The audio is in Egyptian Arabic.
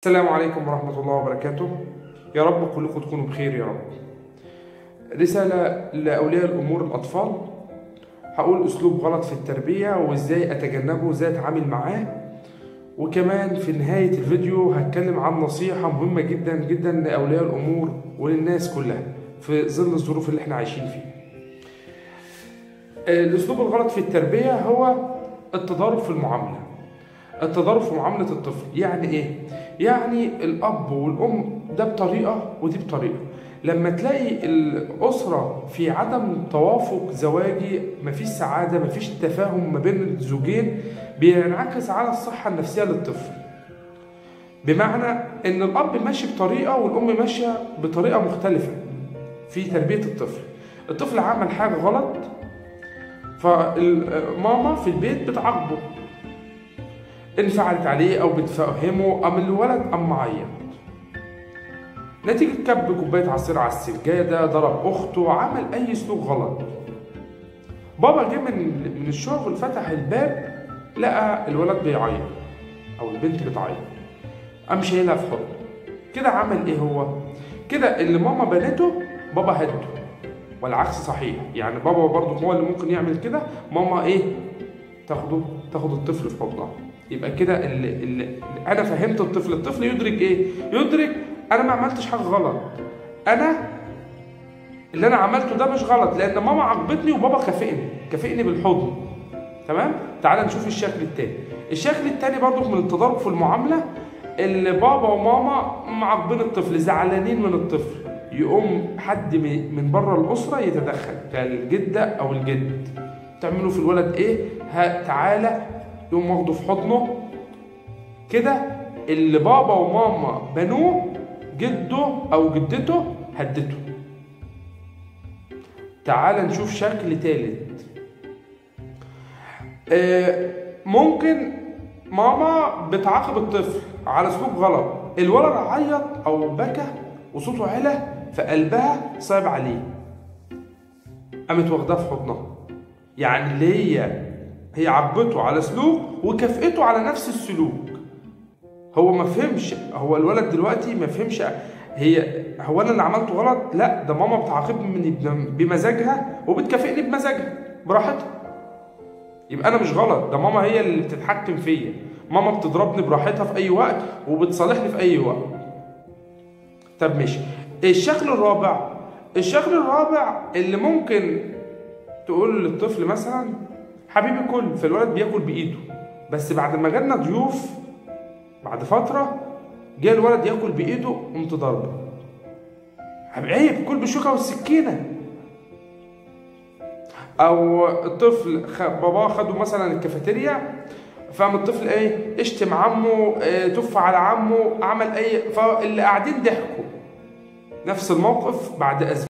السلام عليكم ورحمة الله وبركاته يا رب كلكم تكونوا بخير يا رب رسالة لأولياء الأمور الأطفال هقول أسلوب غلط في التربية وإزاي أتجنبه وإزاي أتعامل معاه وكمان في نهاية الفيديو هتكلم عن نصيحة مهمة جدا جدا لأولياء الأمور وللناس كلها في ظل الظروف اللي احنا عايشين فيها الأسلوب الغلط في التربية هو التضارب في المعاملة التضارب في معاملة الطفل يعني ايه؟ يعني الأب والأم ده بطريقة ودي بطريقة لما تلاقي الأسرة في عدم توافق زواجي مفيش سعادة مفيش تفاهم ما بين الزوجين بينعكس على الصحة النفسية للطفل بمعنى ان الأب ماشي بطريقة والأم ماشية بطريقة مختلفة في تربية الطفل الطفل عمل حاجة غلط فالماما في البيت بتعاقبه انفعلت عليه او بتفهمه ام الولد ام معيط نتيجة كب كوباية عصير على السجادة ضرب أخته عمل أي سلوك غلط بابا جه من من الشغل فتح الباب لقى الولد بيعيط أو البنت بتعيط قام شايلها في حضنه كده عمل إيه هو؟ كده اللي ماما بنته بابا هده والعكس صحيح يعني بابا برضه هو اللي ممكن يعمل كده ماما إيه؟ تاخده تاخد الطفل في حضنها يبقى كده اللي, اللي انا فهمت الطفل الطفل يدرك ايه يدرك انا ما عملتش حاجه غلط انا اللي انا عملته ده مش غلط لان ماما عاقبتني وبابا كافئني كافئني بالحضن تمام تعال نشوف الشكل التاني الشكل التاني برضو من التضارب في المعامله اللي بابا وماما معاقبين الطفل زعلانين من الطفل يقوم حد من بره الاسره يتدخل كالجده او الجد تعملوا في الولد ايه ها تعالى يقوم واخده في حضنه كده اللي بابا وماما بنوه جده او جدته هدته تعال نشوف شكل تالت آه ممكن ماما بتعاقب الطفل على سلوك غلط الولد عيط او بكى وصوته علا فقلبها صعب عليه قامت واخداه في حضنها يعني اللي هي هي عبته على سلوك وكافئته على نفس السلوك هو ما فهمش هو الولد دلوقتي ما فهمش هي هو انا اللي عملته غلط لا ده ماما بتعاقبني بمزاجها وبتكافئني بمزاجها براحتها يبقى انا مش غلط ده ماما هي اللي بتتحكم فيا ماما بتضربني براحتها في اي وقت وبتصالحني في اي وقت طب ماشي الشكل الرابع الشكل الرابع اللي ممكن تقول للطفل مثلا حبيبي كل فالولد بياكل بايده بس بعد ما جالنا ضيوف بعد فتره جه الولد ياكل بايده قمت ضربه عيب كل بالشوكه والسكينه او الطفل خ... باباه خده مثلا الكافيتيريا فقام الطفل ايه اشتم عمه اه تف على عمه عمل اي فاللي قاعدين ضحكوا نفس الموقف بعد اسبوع